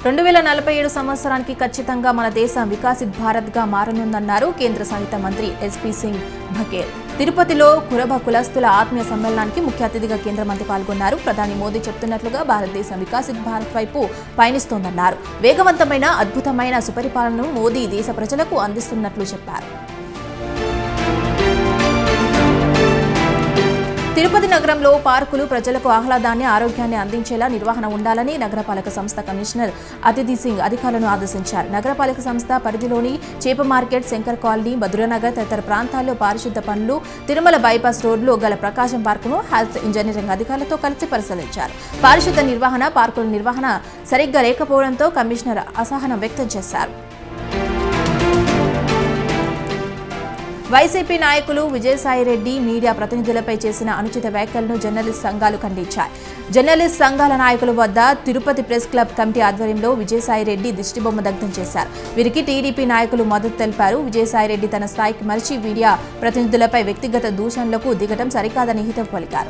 రెండు వేల నలభై ఏడు సంవత్సరానికి ఖచ్చితంగా మన దేశం వికాసిత్ భారత్గా మారనుందన్నారు కేంద్ర సంయుక్త మంత్రి ఎస్పీ సింగ్ బఘేల్ తిరుపతిలో కురబ కులస్తుల ఆత్మీయ సమ్మేళనానికి ముఖ్య అతిథిగా కేంద్ర మంత్రి పాల్గొన్నారు ప్రధాని మోదీ చెప్తున్నట్లుగా భారతదేశం వికాసిత్ భారత్ వైపు పయనిస్తోందన్నారు వేగవంతమైన అద్భుతమైన సుపరిపాలనను మోదీ దేశ ప్రజలకు అందిస్తున్నట్లు చెప్పారు తిరుపతి నగరంలో పార్కులు ప్రజలకు ఆహ్లాదాన్ని ఆరోగ్యాన్ని అందించేలా నిర్వహణ ఉండాలని నగరపాలక సంస్థ కమిషనర్ అతిథి సింగ్ అధికారులను ఆదేశించారు నగరపాలక సంస్థ పరిధిలోని చేప మార్కెట్ శంకర్ కాలనీ మధురనగర్ తదితర ప్రాంతాల్లో పారిశుద్ధ పనులు తిరుమల బైపాస్ రోడ్లు గల ప్రకాశం పార్కును హెల్త్ ఇంజనీరింగ్ అధికారులతో కలిసి పరిశీలించారు పారిశుద్ధ నిర్వహణ పార్కుల నిర్వహణ సరిగ్గా లేకపోవడంతో కమిషనర్ అసహనం వ్యక్తం చేశారు వైసీపీ నాయకులు విజయసాయిరెడ్డి మీడియా ప్రతినిధులపై చేసిన అనుచిత వ్యాఖ్యలను జర్నలిస్ట్ సంఘాలు ఖండించాయి జర్నలిస్ట్ సంఘాల నాయకుల వద్ద తిరుపతి ప్రెస్ క్లబ్ కమిటీ ఆధ్వర్యంలో విజయసాయిరెడ్డి దిష్టిబొమ్మ దగ్ధం చేశారు వీరికి టీడీపీ నాయకులు మద్దతు తెలిపారు విజయసాయిరెడ్డి తన స్థాయికి మరిచి మీడియా ప్రతినిధులపై వ్యక్తిగత దూషణలకు దిగటం సరికాదని హితవు పలికారు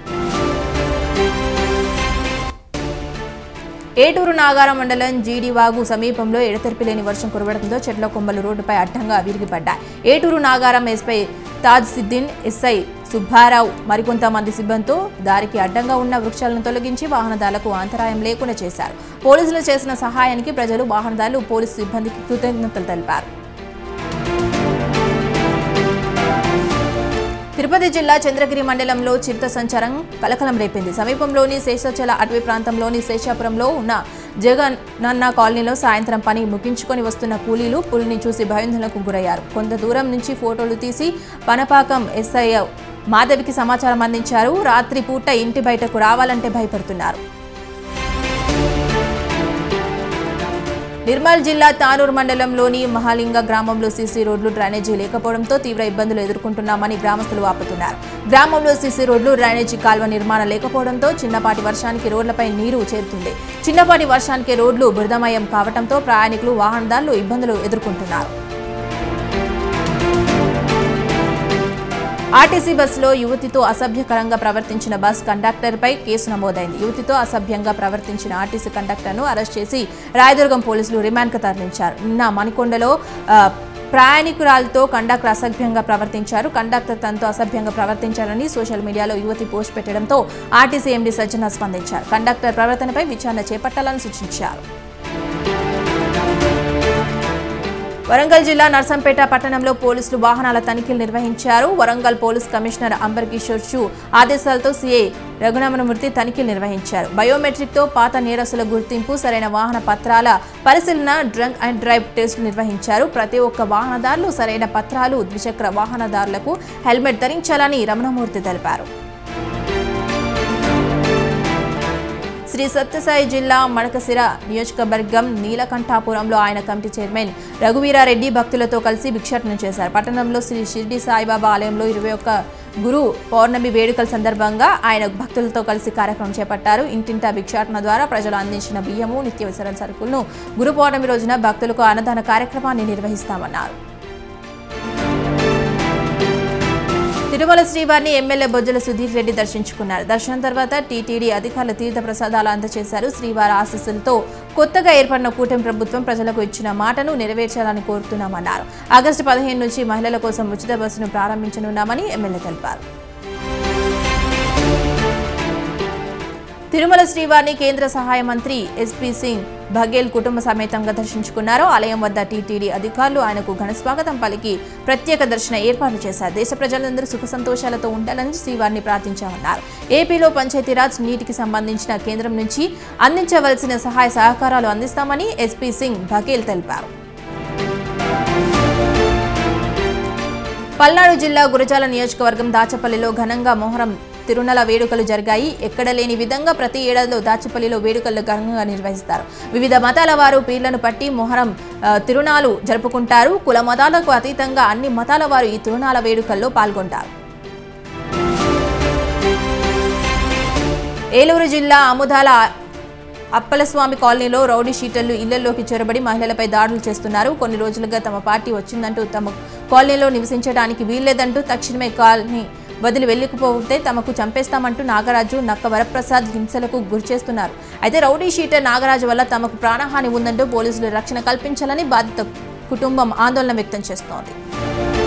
ఏటూరు నాగారం మండలం జీడివాగు సమీపంలో ఎడతెరిపి లేని వర్షం కురవడంతో చెట్ల కొమ్మలు రోడ్డుపై అడ్డంగా విరిగిపడ్డాయి ఏటూరు నాగారం ఎస్పై తాజ్ సిద్దిన్ ఎస్ఐ సుబ్బారావు మరికొంతమంది సిబ్బందితో దారికి అడ్డంగా ఉన్న వృక్షాలను తొలగించి వాహనదారులకు అంతరాయం లేకుండా చేశారు పోలీసులు చేసిన సహాయానికి ప్రజలు వాహనదారులు పోలీసు సిబ్బందికి కృతజ్ఞతలు తెలిపారు తిరుపతి జిల్లా చంద్రగిరి మండలంలో చిరుత సంచారం కలకలం రేపింది సమీపంలోని శేషాచల అటవీ ప్రాంతంలోని శేషాపురంలో ఉన్న జగన్ నన్న కాలనీలో సాయంత్రం పని ముగించుకొని వస్తున్న కూలీలు పులిని చూసి భయాందోళనకు గురయ్యారు కొంత దూరం నుంచి ఫోటోలు తీసి పనపాకం ఎస్ఐ మాధవికి సమాచారం అందించారు రాత్రి పూట ఇంటి బయటకు రావాలంటే భయపడుతున్నారు నిర్మల్ జిల్లా తానూరు మండలంలోని మహాలింగ గ్రామంలో సీసీ రోడ్లు డ్రైనేజీ లేకపోవడంతో తీవ్ర ఇబ్బందులు ఎదుర్కొంటున్నామని గ్రామస్తులు వాపుతున్నారు గ్రామంలో సీసీ రోడ్లు డ్రైనేజీ కాల్వ నిర్మాణం లేకపోవడంతో చిన్నపాటి వర్షానికి రోడ్లపై నీరు చేరుతుంది చిన్నపాటి వర్షానికి రోడ్లు బురదమయం కావడంతో ప్రయాణికులు వాహనదారులు ఇబ్బందులు ఎదుర్కొంటున్నారు ఆర్టీసీ బస్సులో యువతితో అసభ్యకరంగా ప్రవర్తించిన బస్ కండక్టర్పై కేసు నమోదైంది యువతితో అసభ్యంగా ప్రవర్తించిన ఆర్టీసీ కండక్టర్ను అరెస్ట్ చేసి రాయదుర్గం పోలీసులు రిమాండ్కు తరలించారు నిన్న మణికొండలో ఆ, ప్రయాణికురాలతో కండక్టర్ అసభ్యంగా ప్రవర్తించారు కండక్టర్ తనతో అసభ్యంగా ప్రవర్తించారని సోషల్ మీడియాలో యువతి పోస్ట్ పెట్టడంతో ఆర్టీసీ ఎండీ సజ్జన స్పందించారు కండక్టర్ ప్రవర్తనపై విచారణ చేపట్టాలని సూచించారు వరంగల్ జిల్లా నర్సంపేట పట్టణంలో పోలీసులు వాహనాల తనిఖీలు నిర్వహించారు వరంగల్ పోలీస్ కమిషనర్ అంబర్ కిషోర్ షూ ఆదేశాలతో సీఐ రఘునమనమూర్తి తనిఖీలు నిర్వహించారు బయోమెట్రిక్తో పాత నేరస్తుల గుర్తింపు సరైన వాహన పత్రాల పరిశీలన డ్రంక్ అండ్ డ్రైవ్ టెస్టులు నిర్వహించారు ప్రతి ఒక్క వాహనదారులు సరైన పత్రాలు ద్విచక్ర వాహనదారులకు హెల్మెట్ ధరించాలని రమణమూర్తి తెలిపారు శ్రీ సత్యసాయి జిల్లా మడకసిర నియోజకవర్గం నీలకంఠాపురంలో ఆయన కమిటీ చైర్మన్ రఘువీరారెడ్డి భక్తులతో కలిసి భిక్షాటన చేశారు పట్టణంలో శ్రీ షిర్డి సాయిబాబా ఆలయంలో ఇరవై ఒక్క గురు పౌర్ణమి వేడుకల సందర్భంగా ఆయన భక్తులతో కలిసి కార్యక్రమం చేపట్టారు ఇంటింటా భిక్షాటన ద్వారా ప్రజలు అందించిన బియ్యము నిత్యావసర సరుకులను గురు పౌర్ణమి రోజున భక్తులకు అన్నదాన కార్యక్రమాన్ని నిర్వహిస్తామన్నారు తిరుమల శ్రీవారిని ఎమ్మెల్యే బొజ్జల సుధీర్ రెడ్డి దర్శించుకున్నారు దర్శనం తర్వాత టీటీడీ అధికారులు తీర్థ ప్రసాదాలు అందజేశారు శ్రీవారి ఆశీస్సులతో కొత్తగా ఏర్పడిన కూటమి ప్రభుత్వం ప్రజలకు ఇచ్చిన మాటను నెరవేర్చాలని కోరుతున్నామన్నారు ఆగస్టు పదిహేను నుంచి మహిళల కోసం ఉచిత బస్సును ప్రారంభించనున్నామని ఎమ్మెల్యే తెలిపారు తిరుమల శ్రీవారిని కేంద్ర సహాయ మంత్రి ఎస్పీ సింగ్ బఘేల్ కుటుంబ సమేతంగా దర్శించుకున్నారు ఆలయం వద్ద టీటీడీ అధికారులు ఆయనకు ఘన స్వాగతం పలికి ప్రత్యేక దర్శన ఏర్పాట్లు చేశారు దేశ ప్రజలందరూ సుఖ సంతోషాలతో ఉండాలని శ్రీవారిని ప్రార్థించామన్నారు ఏపీలో పంచాయతీరాజ్ నీటికి సంబంధించిన కేంద్రం నుంచి అందించవలసిన సహాయ సహకారాలు అందిస్తామని ఎస్పీ సింగ్ బఘేల్ తెలిపారు పల్నాడు జిల్లా గురజాల నియోజకవర్గం దాచపల్లిలో ఘనంగా మొహరం తిరునల వేడుకలు జరిగాయి ఎక్కడ లేని విధంగా ప్రతి ఏడాదిలో దాచపల్లిలో వేడుకలు ఘనంగా నిర్వహిస్తారు వివిధ మతాల వారు పీర్లను పట్టి మొహరం ఆ, తిరునాలు జరుపుకుంటారు కుల మతాలకు అతీతంగా అన్ని మతాల వారు ఈ తిరునాల వేడుకల్లో పాల్గొంటారు ఏలూరు జిల్లా ఆముదాల అప్పలస్వామి కాలనీలో రౌడీ షీటర్లు ఇళ్లలోకి చొరబడి మహిళలపై దాడులు చేస్తున్నారు కొన్ని రోజులుగా తమ పార్టీ వచ్చిందంటూ తమ కాలనీలో నివసించడానికి వీల్లేదంటూ తక్షణమే కాలనీ వదిలి వెళ్ళకపోతే తమకు చంపేస్తామంటూ నాగరాజు నక్క వరప్రసాద్ హింసలకు గురిచేస్తున్నారు అయితే రౌడీ షీటర్ నాగరాజు వల్ల తమకు ప్రాణహాని ఉందంటూ పోలీసులు రక్షణ కల్పించాలని బాధిత కుటుంబం ఆందోళన వ్యక్తం చేస్తోంది